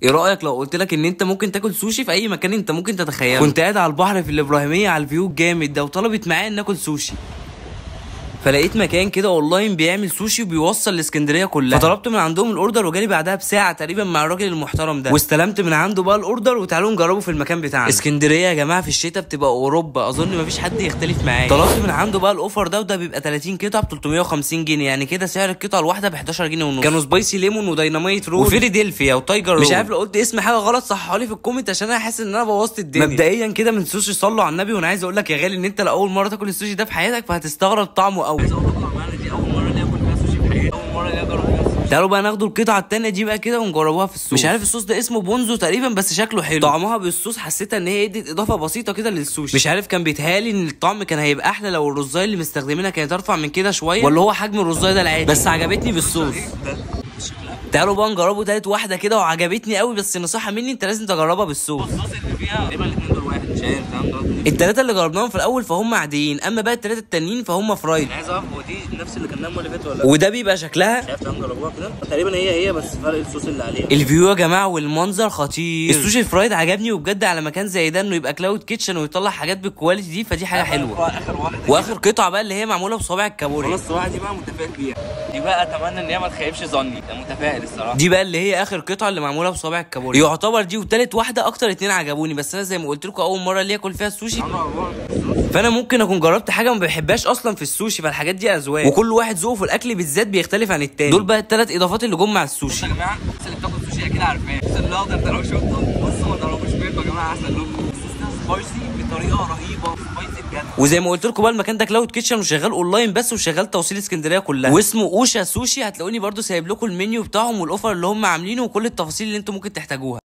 ايه رايك لو قلت لك ان انت ممكن تاكل سوشي في اي مكان انت ممكن تتخيله كنت قاعد على البحر في الابراهيميه على الفيو الجامد ده وطلبت معايا ان ناكل سوشي فلقيت مكان كده اونلاين بيعمل سوشي وبيوصل لاسكندريه كلها فطلبت من عندهم الاوردر وجالي بعدها بساعه تقريبا مع الراجل المحترم ده واستلمت من عنده بقى الاوردر وتعالوا نجربه في المكان بتاعنا اسكندريه يا جماعه في الشتاء بتبقى اوروبا اظن مفيش حد يختلف معايا طلبت من عنده بقى الاوفر ده وده بيبقى 30 قطعه ب 350 جنيه يعني كده سعر القطعه الواحده ب 11 جنيه ونص كانوا سبايسي ليمون وديناميت رول وفيلادلفيا وتايجر مش عارف لو قلت اسم حاجه غلط صححوا لي في الكومنت عشان انا حاسس ان انا بوظت الدنيا مبدئيا كده من سوشي صلوا على النبي وانا عايز اقول لك يا غالي ان انت لاول مره تاكل السوشي ده في حياتك فهتستغرب طعمه قوي دي اول مره ليا اكل فيها سوشي في حياتي اول مره ليا اجرب فيها سوشي تعالوا بقى ناخدوا القطعه التانية دي بقى كده ونجربوها في الصوص مش عارف الصوص ده اسمه بونزو تقريبا بس شكله حلو طعمها بالصوص حسيتها ان هي ادت اضافه بسيطه كده للسوشي مش عارف كان بيتهيالي ان الطعم كان هيبقى احلى لو الرزايه اللي مستخدمينها كانت ارفع من كده شويه ولا هو حجم الرزايه ده العادي بس عجبتني بالصوص تعالوا بقى نجربوا تالت واحده كده وعجبتني قوي بس نصيحه مني انت لازم تجربها بالصوص الصوص اللي فيها تقريبا الاثنين دول واحد مش عارف تمام ده التلاته اللي جربناهم في الاول فهم عاديين اما بقى التلاته التانيين فهم فرايد انا عايز اعرف هو دي نفس اللي كنا اللي فاتت ولا لا وده بيبقى شكلها مش عارف تمام جربوها كده تقريبا هي هي بس فرق الصوص اللي عليها الفيو يا جماعه والمنظر خطير السوشي الفرايد عجبني وبجد على مكان زي ده انه يبقى كلاود كيتشن ويطلع حاجات بالكواليتي دي فدي حاجه حلوه اخر واحده واخر قطعه بقى اللي هي معموله بصوابع الكابوري خلاص الصراحه دي بقى متفائل بيها دي بقى اتمنى ان هي ما تخيبش ظني انا متفائل الصراحه دي بقى اللي هي اخر قطعه اللي معموله بصوابع الكابوري يعتبر دي وتالت واحده اكتر اتنين عجبوني بس انا زي ما قلت لكم اول مره ليا اكل فيها السوشي فانا ممكن اكون جربت حاجه ما بحبهاش اصلا في السوشي فالحاجات دي اذواق وكل واحد ذوقه في الاكل بالذات بيختلف عن التاني دول بقى الثلاث اضافات اللي جم مع السوشي يا جماعه الناس اللي بتاكل سوشي اكيد عارفاه بس الاخضر ده لو شفته بصوا ما ضربوش منه يا جماعه احسن لكم الصوص ده سبايسي بطريقه رهيبه سبايسي بجد وزي ما قلت لكم بقى المكان ده كلاود كيتشن وشغال اونلاين بس وشغال توصيل اسكندريه كلها واسمه اوشا سوشي هتلاقوني برده سايب لكم المنيو بتاعهم والاوفر اللي هم عاملينه وكل التفاصيل اللي انتم ممكن تحتاجوها